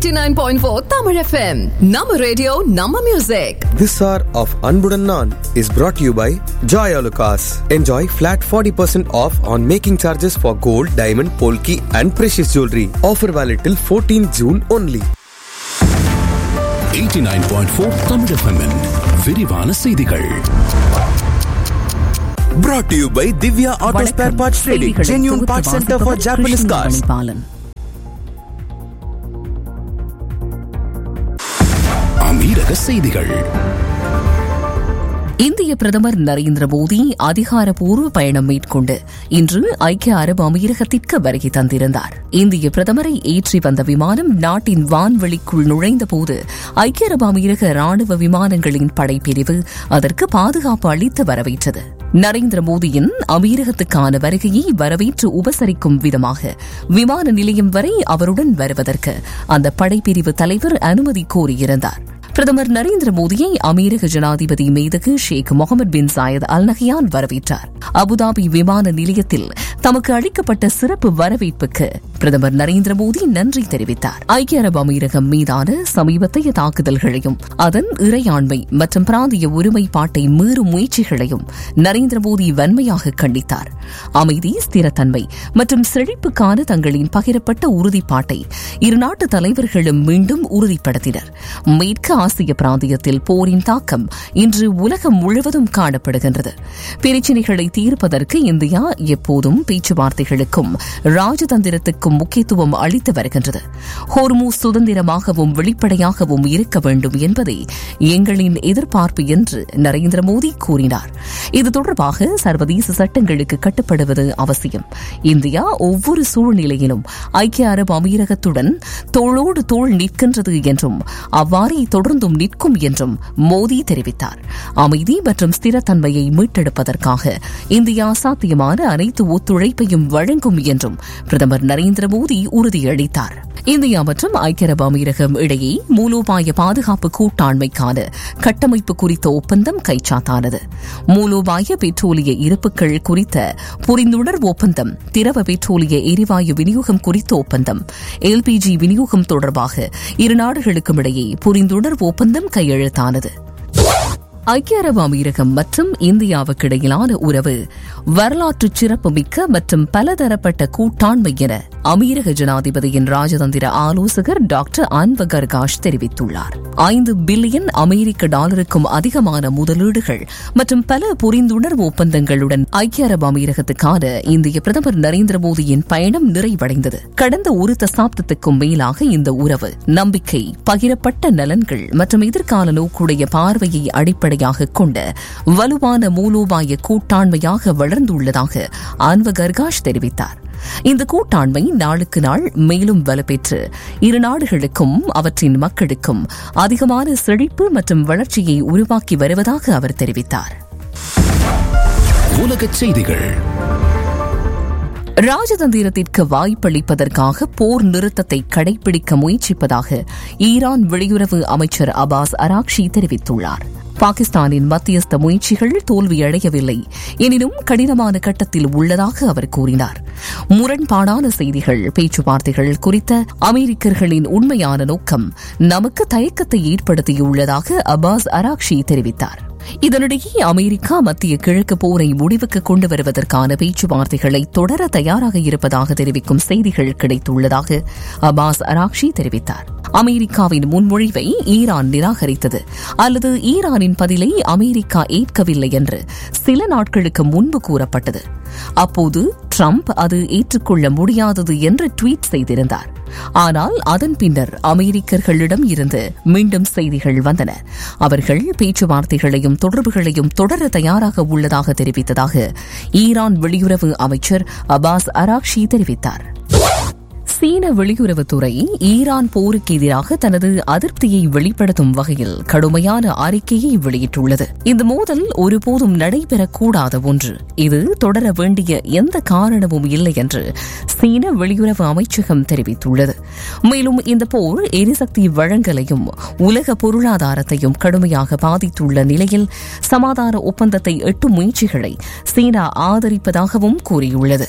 89.4 Tamil FM. Nama radio, Nama music. This hour of Anbudan Naan is brought to you by Joy Alucas. Enjoy flat 40% off on making charges for gold, diamond, polki and precious jewelry. Offer valid till 14 June only. 89.4 Tamil FM -இன் விரிவான செய்திகள் Brought to you by Divya Auto Spare Parts Trading, genuine parts center for Japanese cars. Balan அமீரக செய்திகள் இந்திய பிரதமர் நரேந்திர மோடி அதிகாரப்பூர்வ பயணம் மேற்கொண்டு இன்று ஐக்கிய அரபு அமீரகத்திற்கு வருகை தந்திருந்தார் இந்திய பிரதமரை ஏற்றி வந்த விமானம் நாட்டின் வான்வெளிக்குள் நுழைந்தபோது ஐக்கிய அரபு அமீரக ராணுவ விமானங்களின் படைப்பிரிவு அதற்கு பாதுகாப்பு அளித்து வரவேற்றது நரேந்திர மோடியின் அமீரகத்துக்கான வருகையை வரவேற்று உபசரிக்கும் விதமாக விமான நிலையம் வரை அவருடன் வருவதற்கு அந்த படைப்பிரிவு தலைவர் அனுமதி கோரியிருந்தார் பிரதமர் நரேந்திர மோடியை அமீரக ஜனாதிபதி மேதகு Sheikh Mohamed bin Zayed Al Nahyan வரவேற்றார் அபுதாபி விமான நிலையத்தில் தமக்கு அளிக்கப்பட்ட சிறப்பு வரவேற்புக்கு பிரதமர் நரேந்திர மோடி நன்றி தெரிவித்தார் ஐக்கிய அரபு அமீரகம் மீதான சமீபத்தைய தாக்குதல்களையும் அதன் இறையாண்மை மற்றும் பிராந்திய ஒருமைப்பாட்டை மீறும் முயற்சிகளையும் நரேந்திர மோடி வன்மையாக கண்டித்தார் அமைதி ஸ்திரத்தன்மை மற்றும் செழிப்புக்கான தங்களின் பகிரப்பட்ட உறுதிப்பாட்டை இருநாட்டு தலைவர்களும் மீண்டும் உறுதிப்படுத்தினர் மேற்கு ஆசிய பிராந்தியத்தில் போரின் தாக்கம் இன்று உலகம் முழுவதும் காணப்படுகின்றது பிரச்சினைகளை தீர்ப்பதற்கு இந்தியா எப்போதும் பேச்சுவார்த்தைகளுக்கும் ராஜதந்திரத்துக்கும் முக்கியத்துவம் அளித்து வருகின்றது ஹோர்மூஸ் சுதந்திரமாகவும் வெளிப்படையாகவும் இருக்க வேண்டும் என்பதே எங்களின் எதிர்பார்ப்பு என்று நரேந்திர மோடி கூறினார் இது தொடர்பாக சர்வதேச சட்டங்களுக்கு கட்டுப்படுவது அவசியம் இந்தியா ஒவ்வொரு சூழ்நிலையிலும் ஐக்கிய அரபு அமீரகத்துடன் தோளோடு தோள் நிற்கின்றது என்றும் அவ்வாறே தொடர்ந்தும் நிற்கும் என்றும் மோடி தெரிவித்தார் அமைதி மற்றும் ஸ்திரத்தன்மையை மீட்டெடுப்பதற்காக இந்தியா சாத்தியமான அனைத்து ஒத்துழைப்பையும் வழங்கும் என்றும் பிரதமர் நரேந்திர மோடி உறுதியளித்தார் இந்தியா மற்றும் ஐக்கிய அரபு அமீரகம் இடையே மூலோபாய பாதுகாப்பு கூட்டாண்மைக்கான கட்டமைப்பு குறித்த ஒப்பந்தம் கைச்சாத்தானது மூலோபாய பெட்ரோலிய இருப்புகள் குறித்த புரிந்துணர்வு ஒப்பந்தம் திரவ பெட்ரோலிய எரிவாயு விநியோகம் குறித்த ஒப்பந்தம் எல்பிஜி விநியோகம் தொடர்பாக இரு நாடுகளுக்கும் இடையே புரிந்துணர்வு ஒப்பந்தம் கையெழுத்தானது ஐக்கிய அரபு அமீரகம் மற்றும் இந்தியாவுக்கு இடையிலான உறவு வரலாற்று சிறப்புமிக்க மற்றும் பலதரப்பட்ட கூட்டாண்மை என அமீரக ஜனாதிபதியின் ராஜதந்திர ஆலோசகர் டாக்டர் அன்வகர் காஷ் தெரிவித்துள்ளார் ஐந்து பில்லியன் அமெரிக்க டாலருக்கும் அதிகமான முதலீடுகள் மற்றும் பல புரிந்துணர்வு ஒப்பந்தங்களுடன் ஐக்கிய அரபு அமீரகத்துக்கான இந்திய பிரதமர் நரேந்திர மோடியின் பயணம் நிறைவடைந்தது கடந்த ஒரு தசாப்தத்துக்கும் மேலாக இந்த உறவு நம்பிக்கை பகிரப்பட்ட நலன்கள் மற்றும் எதிர்கால நோக்குடைய பார்வையை அடிப்படை அடிப்படையாக கொண்ட வலுவான மூலோபாய கூட்டாண்மையாக வளர்ந்துள்ளதாக அன்வ கர்காஷ் தெரிவித்தார் இந்த கூட்டாண்மை நாளுக்கு நாள் மேலும் வலுப்பெற்று இரு நாடுகளுக்கும் அவற்றின் மக்களுக்கும் அதிகமான செழிப்பு மற்றும் வளர்ச்சியை உருவாக்கி வருவதாக அவர் தெரிவித்தார் உலகச் செய்திகள் ராஜதந்திரத்திற்கு வாய்ப்பளிப்பதற்காக போர் நிறுத்தத்தை கடைபிடிக்க முயற்சிப்பதாக ஈரான் வெளியுறவு அமைச்சர் அபாஸ் அராக்ஷி தெரிவித்துள்ளார் பாகிஸ்தானின் மத்தியஸ்த முயற்சிகள் தோல்வியடையவில்லை எனினும் கடினமான கட்டத்தில் உள்ளதாக அவர் கூறினார் முரண்பாடான செய்திகள் பேச்சுவார்த்தைகள் குறித்த அமெரிக்கர்களின் உண்மையான நோக்கம் நமக்கு தயக்கத்தை ஏற்படுத்தியுள்ளதாக அபாஸ் அராக்ஷி தெரிவித்தார் இதனிடையே அமெரிக்கா மத்திய கிழக்கு போரை முடிவுக்கு கொண்டு வருவதற்கான பேச்சுவார்த்தைகளை தொடர தயாராக இருப்பதாக தெரிவிக்கும் செய்திகள் கிடைத்துள்ளதாக அபாஸ் அராக்ஷி தெரிவித்தார் அமெரிக்காவின் முன்மொழிவை ஈரான் நிராகரித்தது அல்லது ஈரானின் பதிலை அமெரிக்கா ஏற்கவில்லை என்று சில நாட்களுக்கு முன்பு கூறப்பட்டது அப்போது ட்ரம்ப் அது ஏற்றுக்கொள்ள முடியாதது என்று ட்வீட் செய்திருந்தார் ஆனால் அதன் பின்னர் அமெரிக்கர்களிடம் இருந்து மீண்டும் செய்திகள் வந்தன அவர்கள் பேச்சுவார்த்தைகளையும் தொடர்புகளையும் தொடர தயாராக உள்ளதாக தெரிவித்ததாக ஈரான் வெளியுறவு அமைச்சர் அபாஸ் அராக்ஷி தெரிவித்தார் சீன வெளியுறவுத்துறை ஈரான் போருக்கு எதிராக தனது அதிருப்தியை வெளிப்படுத்தும் வகையில் கடுமையான அறிக்கையை வெளியிட்டுள்ளது இந்த மோதல் ஒருபோதும் நடைபெறக்கூடாத ஒன்று இது தொடர வேண்டிய எந்த காரணமும் இல்லை என்று சீன வெளியுறவு அமைச்சகம் தெரிவித்துள்ளது மேலும் இந்த போர் எரிசக்தி வழங்கலையும் உலக பொருளாதாரத்தையும் கடுமையாக பாதித்துள்ள நிலையில் சமாதான ஒப்பந்தத்தை எட்டும் முயற்சிகளை சீனா ஆதரிப்பதாகவும் கூறியுள்ளது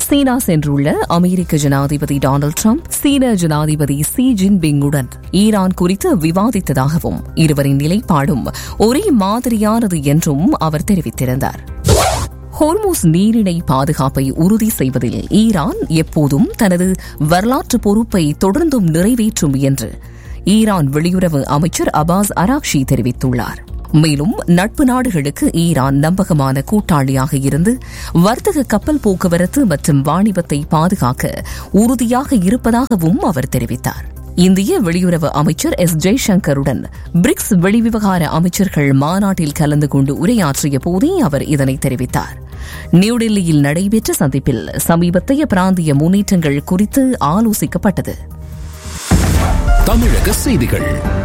சீனா சென்றுள்ள அமெரிக்க ஜனாதிபதி டொனால்டு ட்ரம்ப் சீன ஜனாதிபதி சி ஜின்பிங்குடன் ஈரான் குறித்து விவாதித்ததாகவும் இருவரின் நிலைப்பாடும் ஒரே மாதிரியானது என்றும் அவர் தெரிவித்திருந்தார் ஹோர்மூஸ் நீரிணை பாதுகாப்பை உறுதி செய்வதில் ஈரான் எப்போதும் தனது வரலாற்று பொறுப்பை தொடர்ந்தும் நிறைவேற்றும் என்று ஈரான் வெளியுறவு அமைச்சர் அபாஸ் அராக்ஷி தெரிவித்துள்ளார் மேலும் நட்பு நாடுகளுக்கு ஈரான் நம்பகமான கூட்டாளியாக இருந்து வர்த்தக கப்பல் போக்குவரத்து மற்றும் வாணிபத்தை பாதுகாக்க உறுதியாக இருப்பதாகவும் அவர் தெரிவித்தார் இந்திய வெளியுறவு அமைச்சர் எஸ் ஜெய்சங்கருடன் பிரிக்ஸ் வெளிவிவகார அமைச்சர்கள் மாநாட்டில் கலந்து கொண்டு உரையாற்றிய போதே அவர் இதனை தெரிவித்தார் நியூடெல்லியில் நடைபெற்ற சந்திப்பில் சமீபத்தைய பிராந்திய முன்னேற்றங்கள் குறித்து ஆலோசிக்கப்பட்டது தமிழக செய்திகள்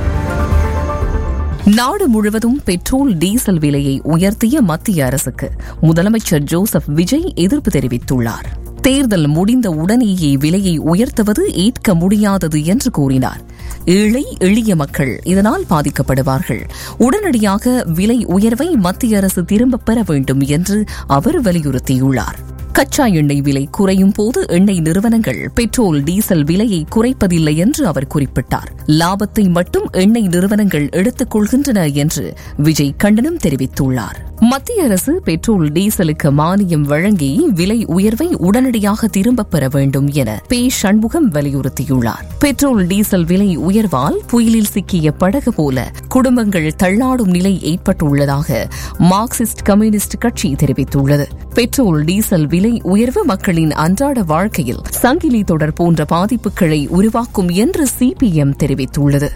நாடு முழுவதும் பெட்ரோல் டீசல் விலையை உயர்த்திய மத்திய அரசுக்கு முதலமைச்சர் ஜோசப் விஜய் எதிர்ப்பு தெரிவித்துள்ளார் தேர்தல் முடிந்த உடனேயே விலையை உயர்த்துவது ஏற்க முடியாதது என்று கூறினார் ஏழை எளிய மக்கள் இதனால் பாதிக்கப்படுவார்கள் உடனடியாக விலை உயர்வை மத்திய அரசு திரும்பப் பெற வேண்டும் என்று அவர் வலியுறுத்தியுள்ளார் கச்சா எண்ணெய் விலை குறையும் போது எண்ணெய் நிறுவனங்கள் பெட்ரோல் டீசல் விலையை குறைப்பதில்லை என்று அவர் குறிப்பிட்டார் லாபத்தை மட்டும் எண்ணெய் நிறுவனங்கள் எடுத்துக் கொள்கின்றன என்று விஜய் கண்டனம் தெரிவித்துள்ளார் மத்திய அரசு பெட்ரோல் டீசலுக்கு மானியம் வழங்கி விலை உயர்வை உடனடியாக திரும்பப் பெற வேண்டும் என பே சண்முகம் வலியுறுத்தியுள்ளார் பெட்ரோல் டீசல் விலை உயர்வால் புயலில் சிக்கிய படகு போல குடும்பங்கள் தள்ளாடும் நிலை ஏற்பட்டுள்ளதாக மார்க்சிஸ்ட் கம்யூனிஸ்ட் கட்சி தெரிவித்துள்ளது பெட்ரோல் டீசல் விலை உயர்வு மக்களின் அன்றாட வாழ்க்கையில் சங்கிலி தொடர் போன்ற பாதிப்புகளை உருவாக்கும் என்று சிபிஎம் தெரிவித்துள்ளது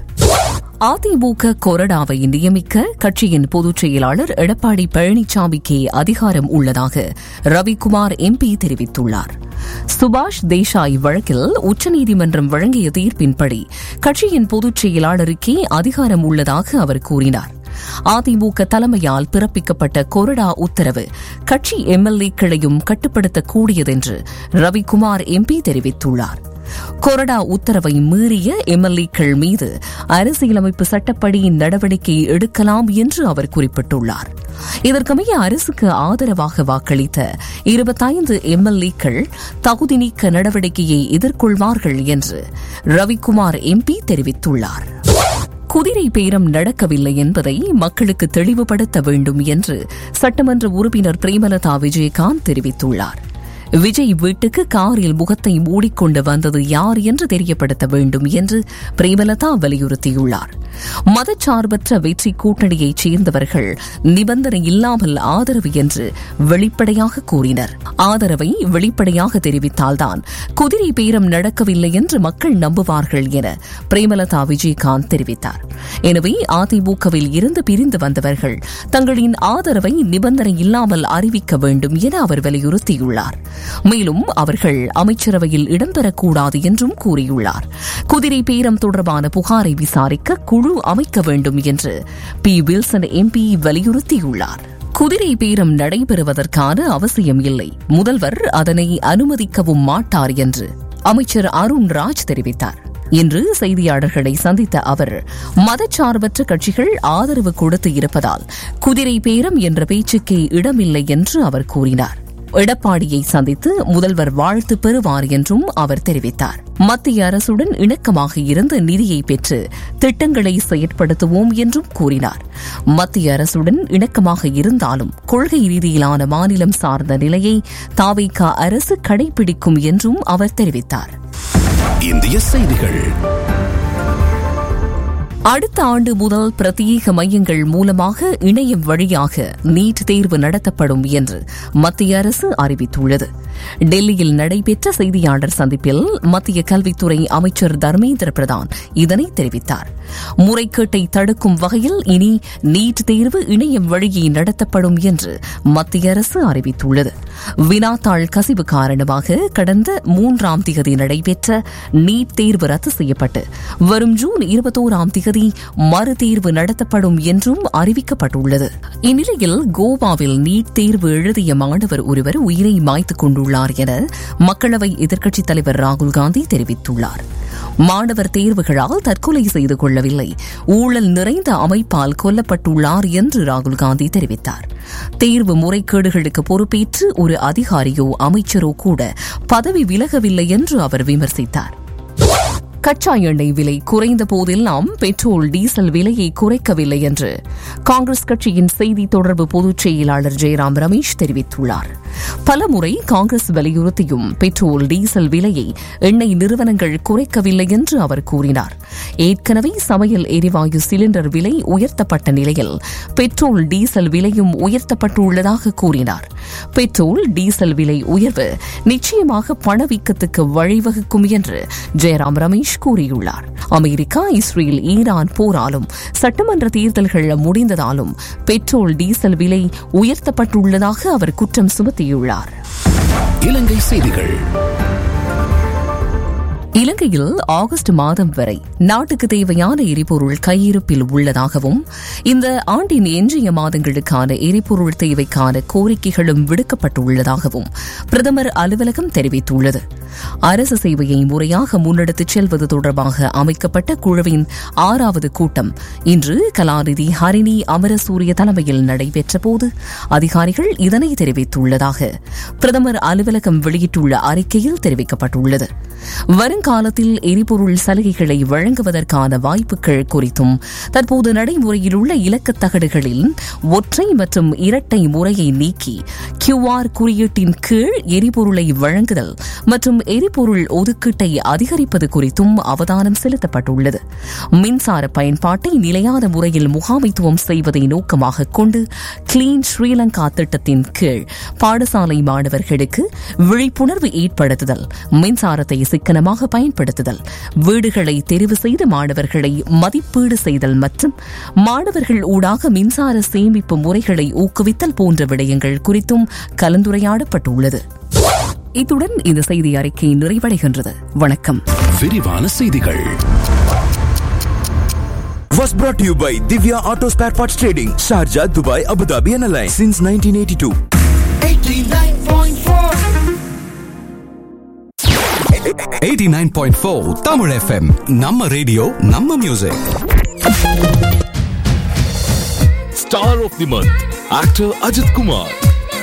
அதிமுக கொறடாவை நியமிக்க கட்சியின் பொதுச் செயலாளர் எடப்பாடி பழனிசாமிக்கு அதிகாரம் உள்ளதாக ரவிக்குமார் எம்பி தெரிவித்துள்ளார் சுபாஷ் தேசாய் வழக்கில் உச்சநீதிமன்றம் வழங்கிய தீர்ப்பின்படி கட்சியின் பொதுச் செயலாளருக்கே அதிகாரம் உள்ளதாக அவர் கூறினார் அதிமுக தலைமையால் பிறப்பிக்கப்பட்ட கொறடா உத்தரவு கட்சி எம்எல்ஏக்களையும் கட்டுப்படுத்தக்கூடியதென்று ரவிக்குமார் எம்பி தெரிவித்துள்ளார் கொறடா உத்தரவை மீறிய எம்எல்ஏக்கள் மீது அரசியலமைப்பு சட்டப்படி நடவடிக்கை எடுக்கலாம் என்று அவர் குறிப்பிட்டுள்ளார் இதற்கமைய அரசுக்கு ஆதரவாக வாக்களித்த இருபத்தைந்து எம்எல்ஏக்கள் தகுதி நீக்க நடவடிக்கையை எதிர்கொள்வார்கள் என்று ரவிக்குமார் எம்பி தெரிவித்துள்ளார் குதிரை பேரம் நடக்கவில்லை என்பதை மக்களுக்கு தெளிவுபடுத்த வேண்டும் என்று சட்டமன்ற உறுப்பினர் பிரேமலதா விஜயகாந்த் தெரிவித்துள்ளார் விஜய் வீட்டுக்கு காரில் முகத்தை மூடிக்கொண்டு வந்தது யார் என்று தெரியப்படுத்த வேண்டும் என்று பிரேமலதா வலியுறுத்தியுள்ளார் மதச்சார்பற்ற வெற்றி கூட்டணியைச் சேர்ந்தவர்கள் நிபந்தனை இல்லாமல் ஆதரவு என்று வெளிப்படையாக கூறினர் ஆதரவை வெளிப்படையாக தெரிவித்தால்தான் குதிரை பேரம் நடக்கவில்லை என்று மக்கள் நம்புவார்கள் என பிரேமலதா விஜயகாந்த் தெரிவித்தார் எனவே அதிமுகவில் இருந்து பிரிந்து வந்தவர்கள் தங்களின் ஆதரவை நிபந்தனை இல்லாமல் அறிவிக்க வேண்டும் என அவர் வலியுறுத்தியுள்ளார் மேலும் அவர்கள் அமைச்சரவையில் இடம்பெறக்கூடாது என்றும் கூறியுள்ளார் குதிரை பேரம் தொடர்பான புகாரை விசாரிக்க குழு அமைக்க வேண்டும் என்று பி வில்சன் எம்பி வலியுறுத்தியுள்ளார் குதிரை பேரம் நடைபெறுவதற்கான அவசியம் இல்லை முதல்வர் அதனை அனுமதிக்கவும் மாட்டார் என்று அமைச்சர் அருண் ராஜ் தெரிவித்தார் இன்று செய்தியாளர்களை சந்தித்த அவர் மதச்சார்பற்ற கட்சிகள் ஆதரவு கொடுத்து இருப்பதால் குதிரை பேரம் என்ற பேச்சுக்கே இடமில்லை என்று அவர் கூறினார் எடப்பாடியை சந்தித்து முதல்வர் வாழ்த்து பெறுவார் என்றும் அவர் தெரிவித்தார் மத்திய அரசுடன் இணக்கமாக இருந்து நிதியை பெற்று திட்டங்களை செயற்படுத்துவோம் என்றும் கூறினார் மத்திய அரசுடன் இணக்கமாக இருந்தாலும் கொள்கை ரீதியிலான மாநிலம் சார்ந்த நிலையை தாவைக்கா அரசு கடைபிடிக்கும் என்றும் அவர் தெரிவித்தார் இந்திய செய்திகள் அடுத்த ஆண்டு முதல் பிரத்யேக மையங்கள் மூலமாக இணையம் வழியாக நீட் தேர்வு நடத்தப்படும் என்று மத்திய அரசு அறிவித்துள்ளது டெல்லியில் நடைபெற்ற செய்தியாளர் சந்திப்பில் மத்திய கல்வித்துறை அமைச்சர் தர்மேந்திர பிரதான் இதனை தெரிவித்தார் முறைகேட்டை தடுக்கும் வகையில் இனி நீட் தேர்வு இணையம் வழியே நடத்தப்படும் என்று மத்திய அரசு அறிவித்துள்ளது வினாத்தாள் கசிவு காரணமாக கடந்த மூன்றாம் திகதி நடைபெற்ற நீட் தேர்வு ரத்து செய்யப்பட்டு வரும் ஜூன் இருபத்தோராம் திகதி மறுதேர்வு நடத்தப்படும் என்றும் அறிவிக்கப்பட்டுள்ளது இந்நிலையில் கோவாவில் நீட் தேர்வு எழுதிய மாணவர் ஒருவர் உயிரை மாய்த்துக் கொண்டுள்ளார் என மக்களவை எதிர்க்கட்சித் தலைவர் ராகுல் காந்தி தெரிவித்துள்ளார் மாணவர் தேர்வுகளால் தற்கொலை செய்து கொள்ளவில்லை ஊழல் நிறைந்த அமைப்பால் கொல்லப்பட்டுள்ளார் என்று ராகுல் காந்தி தெரிவித்தார் தேர்வு முறைகேடுகளுக்கு பொறுப்பேற்று ஒரு அதிகாரியோ அமைச்சரோ கூட பதவி விலகவில்லை என்று அவர் விமர்சித்தார் கச்சா எண்ணெய் விலை குறைந்த போதெல்லாம் பெட்ரோல் டீசல் விலையை குறைக்கவில்லை என்று காங்கிரஸ் கட்சியின் செய்தி தொடர்பு பொதுச் செயலாளர் ஜெயராம் ரமேஷ் தெரிவித்துள்ளார் பலமுறை காங்கிரஸ் வலியுறுத்தியும் பெட்ரோல் டீசல் விலையை எண்ணெய் நிறுவனங்கள் குறைக்கவில்லை என்று அவர் கூறினார் ஏற்கனவே சமையல் எரிவாயு சிலிண்டர் விலை உயர்த்தப்பட்ட நிலையில் பெட்ரோல் டீசல் விலையும் உயர்த்தப்பட்டுள்ளதாக கூறினார் பெட்ரோல் டீசல் விலை உயர்வு நிச்சயமாக பணவீக்கத்துக்கு வழிவகுக்கும் என்று ஜெயராம் ரமேஷ் கூறியுள்ளார் அமெரிக்கா இஸ்ரேல் ஈரான் போராலும் சட்டமன்ற தேர்தல்கள் முடிந்ததாலும் பெட்ரோல் டீசல் விலை உயர்த்தப்பட்டுள்ளதாக அவர் குற்றம் சுமத்தியுள்ளார் இலங்கை செய்திகள் இலங்கையில் ஆகஸ்ட் மாதம் வரை நாட்டுக்கு தேவையான எரிபொருள் கையிருப்பில் உள்ளதாகவும் இந்த ஆண்டின் எஞ்சிய மாதங்களுக்கான எரிபொருள் தேவைக்கான கோரிக்கைகளும் விடுக்கப்பட்டுள்ளதாகவும் பிரதமர் அலுவலகம் தெரிவித்துள்ளது அரசு சேவையை முறையாக முன்னெடுத்துச் செல்வது தொடர்பாக அமைக்கப்பட்ட குழுவின் ஆறாவது கூட்டம் இன்று கலாநிதி ஹரிணி அமரசூரிய தலைமையில் நடைபெற்றபோது அதிகாரிகள் இதனை தெரிவித்துள்ளதாக பிரதமர் அலுவலகம் வெளியிட்டுள்ள அறிக்கையில் தெரிவிக்கப்பட்டுள்ளது வருங்காலத்தில் எரிபொருள் சலுகைகளை வழங்குவதற்கான வாய்ப்புகள் குறித்தும் தற்போது நடைமுறையில் உள்ள இலக்கத் தகடுகளில் ஒற்றை மற்றும் இரட்டை முறையை நீக்கி கியூஆர் குறியீட்டின் கீழ் எரிபொருளை வழங்குதல் மற்றும் எரிபொருள் ஒதுக்கீட்டை அதிகரிப்பது குறித்தும் அவதானம் செலுத்தப்பட்டுள்ளது மின்சார பயன்பாட்டை நிலையான முறையில் முகாமைத்துவம் செய்வதை நோக்கமாக கொண்டு கிளீன் ஸ்ரீலங்கா திட்டத்தின் கீழ் பாடசாலை மாணவர்களுக்கு விழிப்புணர்வு ஏற்படுத்துதல் மின்சாரத்தை சிக்கனமாக பயன்படுத்துதல் வீடுகளை தெரிவு செய்து மாணவர்களை மதிப்பீடு செய்தல் மற்றும் மாணவர்கள் ஊடாக மின்சார சேமிப்பு முறைகளை ஊக்குவித்தல் போன்ற விடயங்கள் குறித்தும் கலந்துரையாடப்பட்டுள்ளது இத்துடன் இந்த செய்தி அறிக்கை நிறைவடைகின்றது வணக்கம் விரிவான செய்திகள் Was brought to you by Divya Auto Spare Parts Trading, Sharjah, Dubai, Abu Dhabi, and Alliance since 1982. 89.4 Tamil FM நம்ம ரேடியோ நம்ம music Star of the month, actor Ajit Kumar.